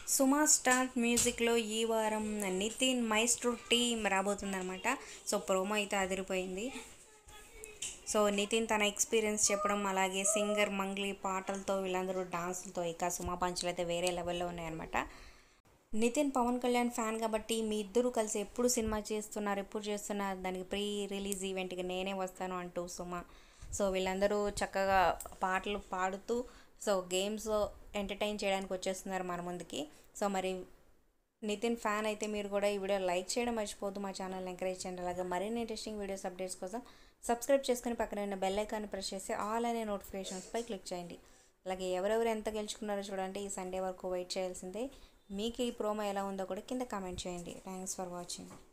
సుమా star మ్యూజిక్లో ఈ వారం నితిన్ మైస్ట్రో టీమ్ రాబోతుందనమాట సో ప్రోమో అయితే అదిరిపోయింది సో నితిన్ తన ఎక్స్పీరియన్స్ చెప్పడం అలాగే సింగర్ మంగ్లీ పాటలతో వీళ్ళందరూ డాన్సులతో ఇక సుమా పంచులు అయితే వేరే లెవెల్లో ఉన్నాయన్నమాట నితిన్ పవన్ కళ్యాణ్ ఫ్యాన్ కాబట్టి మీ ఇద్దరు కలిసి ఎప్పుడు సినిమా చేస్తున్నారు ఎప్పుడు చేస్తున్నారు దానికి ప్రీ రిలీజ్ ఈవెంట్కి నేనే వస్తాను అంటూ సుమ సో వీళ్ళందరూ చక్కగా పాటలు పాడుతూ సో గేమ్స్ ఎంటర్టైన్ చేయడానికి వచ్చేస్తున్నారు మన ముందుకి సో మరి నితిన్ ఫ్యాన్ అయితే మీరు కూడా ఈ వీడియో లైక్ చేయడం మర్చిపోద్దు మా ఛానల్ ఎంకరేజ్ చేయండి అలాగే మరిన్ని ఇంట్రెస్టింగ్ వీడియోస్ అప్డేట్స్ కోసం సబ్స్క్రైబ్ చేసుకుని పక్కన ఉన్న బెల్ ఐకాన్ని ప్రెస్ చేసి ఆల్ అనే నోటిఫికేషన్స్పై క్లిక్ చేయండి అలాగే ఎవరెవరు ఎంత గెలుచుకున్నారో చూడండి ఈ సండే వరకు వెయిట్ చేయాల్సిందే మీకు ఈ ప్రోమో ఎలా ఉందో కూడా కింద కామెంట్ చేయండి థ్యాంక్స్ ఫర్ వాచింగ్